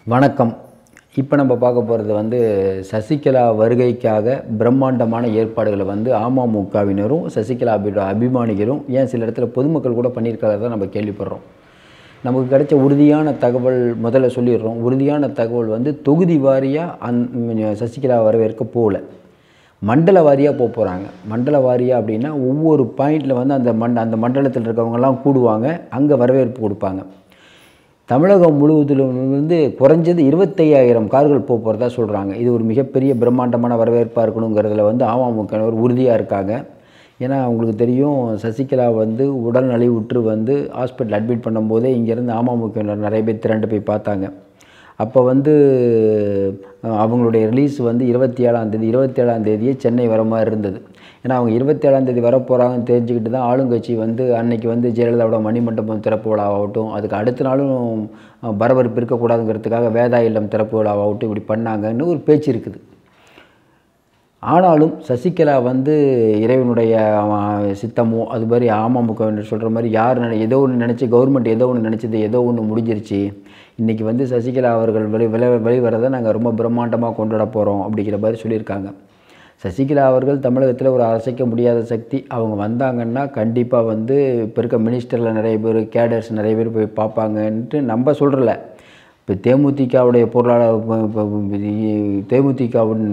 வணக்கம் இப்போ நம்ம பார்க்க போகிறது வந்து சசிகலா வருகைக்காக பிரம்மாண்டமான ஏற்பாடுகளை வந்து அமமுகவினரும் சசிகலா அபி அபிமானிகளும் ஏன் சில இடத்துல பொதுமக்கள் கூட பண்ணியிருக்கிறத நம்ம கேள்விப்படுறோம் நமக்கு கிடைச்ச உறுதியான தகவல் முதல்ல சொல்லிடுறோம் உறுதியான தகவல் வந்து தொகுதி வாரியாக அந் சசிகலா வரவேற்க போகல மண்டல வாரியாக போக போகிறாங்க மண்டல வாரியாக அப்படின்னா ஒவ்வொரு பாயிண்டில் வந்து அந்த மண்ட அந்த மண்டலத்தில் இருக்கவங்கெல்லாம் கூடுவாங்க அங்கே வரவேற்பு கொடுப்பாங்க தமிழகம் முழுவதிலும் வந்து குறைஞ்சது இருபத்தையாயிரம் கார்கள் போக போகிறதா சொல்கிறாங்க இது ஒரு மிகப்பெரிய பிரம்மாண்டமான வரவேற்பாக இருக்கணுங்கிறதுல வந்து அமமுகவினர் உறுதியாக இருக்காங்க ஏன்னா அவங்களுக்கு தெரியும் சசிகலா வந்து உடல் நலிவுற்று வந்து ஹாஸ்பிட்டல் அட்மிட் பண்ணும்போதே இங்கேருந்து அமமுகவினர் நிறைய பேர் திரண்டு போய் பார்த்தாங்க அப்போ வந்து அஹ், அவங்களுடைய ரிலீஸ் வந்து இருபத்தி ஏழாம் தேதி இருபத்தி ஏழாம் தேதியே சென்னை வர மாதிரி இருந்தது ஏன்னா அவங்க இருபத்தி ஏழாம் தேதி வர போகிறாங்கன்னு தெரிஞ்சுக்கிட்டு தான் ஆளுங்கட்சி வந்து அன்னைக்கு வந்து ஜெயலலிதாவோட மணிமண்டபம் திறப்பு விழாவாகட்டும் அதுக்கு அடுத்த நாளும் அஹ், பரபரப்பு இருக்கக்கூடாதுங்கிறதுக்காக வேதா இல்லம் திறப்பு விழாவாகட்டும் இப்படி பண்ணாங்கன்னு ஒரு பேச்சு இருக்குது ஆனாலும் சசிகலா வந்து இறைவனுடைய அவன் சித்தமோ அது மாதிரி அமமுக சொல்கிற மாதிரி யார் நினை ஏதோ ஒன்று நினச்சி கவர்மெண்ட் ஏதோ ஒன்று நினச்சது ஏதோ ஒன்று முடிஞ்சிருச்சு இன்றைக்கி வந்து சசிகலா அவர்கள் வெளி வெளி வெளிவரதை நாங்கள் ரொம்ப பிரம்மாண்டமாக கொண்டாட போகிறோம் அப்படிங்கிற மாதிரி சொல்லியிருக்காங்க சசிகலா அவர்கள் தமிழகத்தில் ஒரு அசைக்க முடியாத சக்தி அவங்க வந்தாங்கன்னா கண்டிப்பாக வந்து இப்போ இருக்க மினிஸ்டரில் நிறைய பேர் கேடர்ஸ் நிறைய பேர் போய் பார்ப்பாங்கன்ட்டு நம்ம சொல்கிறல இப்போ தேமுதிகவுடைய பொருளாளர் ப- ப- ப- தேமுதிகவின்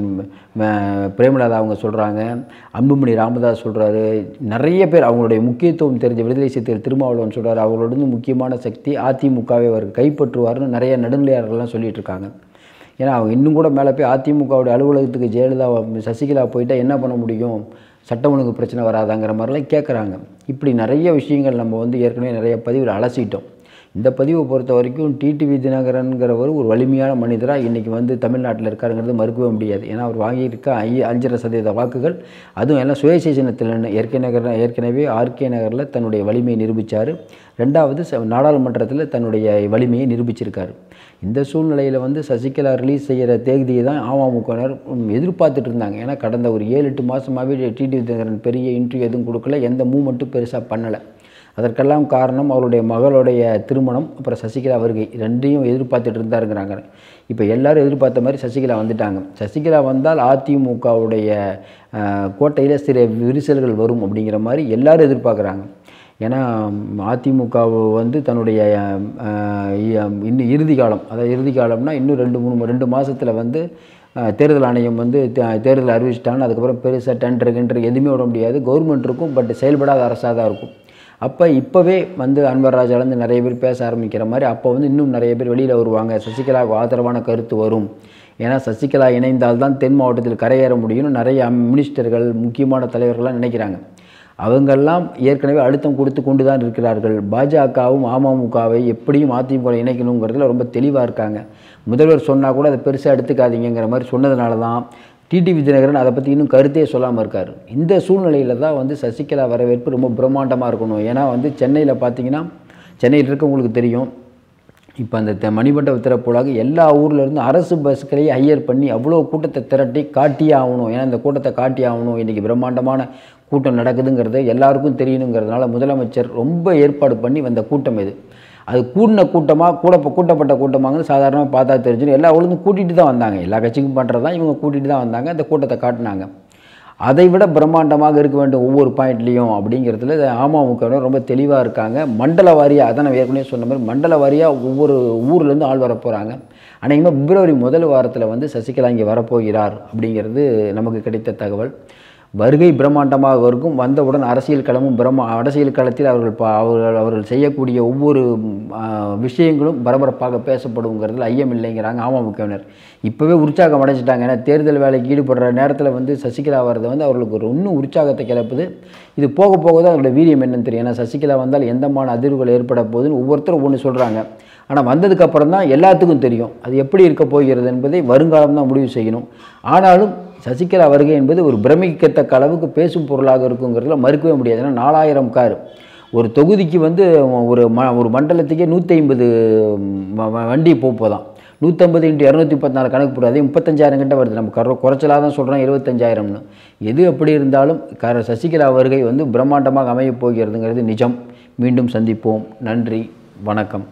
ம- பிரேமலதா அவங்க சொல்கிறாங்க அன்புமணி ராமதாஸ் சொல்கிறாரு நிறைய பேர் அவங்களுடைய முக்கியத்துவம் தெரிஞ்ச விடுதலை சிறுத்தைகள் திருமாவளவன் சொல்கிறாரு அவங்களோட இருந்து முக்கியமான சக்தி அதிமுகவை அவர் கைப்பற்றுவார்னு நிறைய நடுநிலையாளர்கள்லாம் சொல்லிட்டு இருக்காங்க ஏன்னா அவங்க இன்னும் கூட மேலே போய் அதிமுகவுடைய அலுவலகத்துக்கு ஜெயலலிதா சசிகலா போயிட்டா என்ன பண்ண முடியும் சட்ட ஒழுங்கு பிரச்சனை வராதாங்கிற மாதிரிலாம் கேட்குறாங்க இப்படி நிறைய விஷயங்கள் நம்ம வந்து ஏற்கனவே நிறைய பதிவில் அலசிட்டோம் இந்த பதிவை பொறுத்த வரைக்கும் டிடிவி தினகரன்கிறவர் ஒரு வலிமையான மனிதராக இன்றைக்கி வந்து தமிழ்நாட்டில் இருக்காருங்கிறது மறுக்கவே முடியாது ஏன்னா அவர் வாங்கியிருக்க ஐ அஞ்சரை சதவீத வாக்குகள் அதுவும் எல்லாம் சுயேட்சை சின்னத்தில் ஏற்கே நகர் ஏற்கனவே ஆர்கே நகரில் தன்னுடைய வலிமையை நிரூபித்தார் ரெண்டாவது ச- நாடாளுமன்றத்தில் தன்னுடைய வலிமையை நிரூபிச்சிருக்காரு இந்த சூழ்நிலையில் வந்து சசிகலா ரிலீஸ் செய்கிற தேதியை தான் அமமுகவினர் எதிர்பார்த்துட்டு இருந்தாங்க ஏன்னா கடந்த ஒரு ஏழு எட்டு மாதமாகவே டிடிவி தினகரன் பெரிய இன்டர்வியூ எதுவும் கொடுக்கல எந்த மூமெண்ட்டும் பெருசாக பண்ணலை அதற்கெல்லாம் காரணம் அவருடைய மகளுடைய திருமணம் அப்புறம் சசிகலா வருகை ரெண்டையும் எதிர்பார்த்துட்டு இருந்தாருங்கிறாங்க இப்போ எல்லாரும் எதிர்பார்த்த மாதிரி சசிகலா வந்துட்டாங்க சசிகலா வந்தால் அதிமுகவுடைய கோட்டையில் சில விரிசல்கள் வரும் அப்படிங்கிற மாதிரி எல்லாரும் எதிர்பார்க்குறாங்க ஏன்னா அதிமுக வந்து தன்னுடைய அஹ், இ- இன்னும் இறுதி காலம் அதாவது இறுதி காலம்னா இன்னும் ரெண்டு மூணு ரெண்டு மாதத்தில் வந்து அஹ், தேர்தல் ஆணையம் வந்து தே- தேர்தல் அறிவிச்சிட்டாங்க அதுக்கப்புறம் பெருசாக டெண்டர் கிண்டர் எதுவுமே விட முடியாது கவர்மெண்ட் இருக்கும் பட் செயல்படாத அரசாக தான் இருக்கும் அப்போ இப்போவே வந்து அன்வர் ராஜாலேருந்து நிறைய பேர் பேச ஆரம்பிக்கிற மாதிரி அப்போ வந்து இன்னும் நிறைய பேர் வெளியில் வருவாங்க சசிகலாவுக்கு ஆதரவான கருத்து வரும் ஏன்னா சசிகலா இணைந்தால்தான் தென் மாவட்டத்தில் கரையேற முடியும்னு நிறைய அம்- மினிஸ்டர்கள் முக்கியமான தலைவர்கள்லாம் நினைக்கிறாங்க அவங்கெல்லாம் ஏற்கனவே அழுத்தம் கொடுத்து கொண்டு தான் இருக்கிறார்கள் பாஜகவும் அமமுகவை எப்படியும் அதிமுக இணைக்கணுங்கிறதுல ரொம்ப தெளிவாக இருக்காங்க முதல்வர் சொன்னால் கூட அதை பெருசாக எடுத்துக்காதீங்கங்கிற மாதிரி சொன்னதுனால தான் டிடிவி தினகரன் அதை பற்றி இன்னும் கருத்தே சொல்லாமல் இருக்கார் இந்த சூழ்நிலையில் தான் வந்து சசிகலா வரவேற்பு ரொம்ப பிரம்மாண்டமாக இருக்கணும் ஏன்னா வந்து சென்னையில் பார்த்தீங்கன்னா சென்னையில் இருக்கவங்களுக்கு தெரியும் இப்போ அந்த த- மணிமண்டப திறப்புலாக எல்லா ஊர்ல இருந்து அரசு பஸ்களையே ஹையர் பண்ணி அவ்வளோ கூட்டத்தை திரட்டி காட்டியே ஆகணும் ஏன்னா இந்த கூட்டத்தை காட்டி ஆகணும் இன்றைக்கி பிரம்மாண்டமான கூட்டம் நடக்குதுங்கிறது எல்லாருக்கும் தெரியணுங்கிறதுனால முதலமைச்சர் ரொம்ப ஏற்பாடு பண்ணி வந்த கூட்டம் இது அது கூடின கூட்டமாக கூட கூட்டப்பட்ட கூட்டமாங்கன்னு சாதாரணமாக பார்த்தா தெரிஞ்சிடும் எல்லா ஊர்லேருந்து கூட்டிகிட்டு தான் வந்தாங்க எல்லா கட்சிக்கும் பண்ணுறது தான் இவங்க கூட்டிகிட்டு தான் வந்தாங்க அந்த கூட்டத்தை காட்டினாங்க அதை விட பிரம்மாண்டமாக இருக்க வேண்டும் ஒவ்வொரு பாயிண்ட்லேயும் அப்படிங்கிறதுல இது அமமுகவினர் ரொம்ப தெளிவாக இருக்காங்க மண்டல வாரியாக அதான் நான் ஏற்கனவே சொன்ன மாதிரி மண்டல வாரியாக ஒவ்வொரு ஊர்லேருந்து ஆள் வர போகிறாங்க அநேகமாக பிப்ரவரி முதல் வாரத்தில் வந்து சசிகலா இங்கே வரப்போகிறார் அப்படிங்கிறது நமக்கு கிடைத்த தகவல் வருகை பிரம்மாண்டமாக இருக்கும் வந்தவுடன் அரசியல் களமும் பிரம்ம அரசியல் களத்தில் அவர்கள் பா- அவர்கள் அவர்கள் செய்யக்கூடிய ஒவ்வொரு ஆ, விஷயங்களும் பரபரப்பாக பேசப்படுங்கிறதுல ஐயம் இல்லைங்கிறாங்க அமமுகவினர் இப்போவே உற்சாகம் அடைஞ்சிட்டாங்க ஏன்னா தேர்தல் வேலைக்கு ஈடுபடுற நேரத்தில் வந்து சசிகலா வர்றது வந்து அவர்களுக்கு ஒரு இன்னும் உற்சாகத்தை கிளப்புது இது போக போக தான் அதோட வீரியம் என்னன்னு தெரியும் ஏன்னா சசிகலா வந்தால் எந்தமான அதிர்வுகள் ஏற்பட போகுதுன்னு ஒவ்வொருத்தரும் ஒன்று சொல்கிறாங்க ஆனால் வந்ததுக்கப்புறம் தான் எல்லாத்துக்கும் தெரியும் அது எப்படி இருக்க போகிறது என்பதை வருங்காலம் தான் முடிவு செய்யணும் ஆனாலும் சசிகலா வருகை என்பது ஒரு பிரமிக்கத்தக்க அளவுக்கு பேசும் பொருளாக இருக்குங்கிறதுல மறுக்கவே முடியாது ஏன்னா நாலாயிரம் கார் ஒரு தொகுதிக்கு வந்து ஒரு ம ஒரு மண்டலத்துக்கே நூற்றி ஐம்பது வண்டி போப்போதான் நூற்றம்பது இன்ட்டு இரநூத்தி முப்பத்தினாலு கணக்கு போடுறது அதே முப்பத்தஞ்சாயிரம் கிட்ட வருது நம்ம கர குறைச்சலாக தான் சொல்கிறோம் இருபத்தஞ்சாயிரம்னு எது அப்படி இருந்தாலும் கர சசிகலா வருகை வந்து பிரம்மாண்டமாக அமையப் போகிறதுங்கிறது நிஜம் மீண்டும் சந்திப்போம் நன்றி வணக்கம்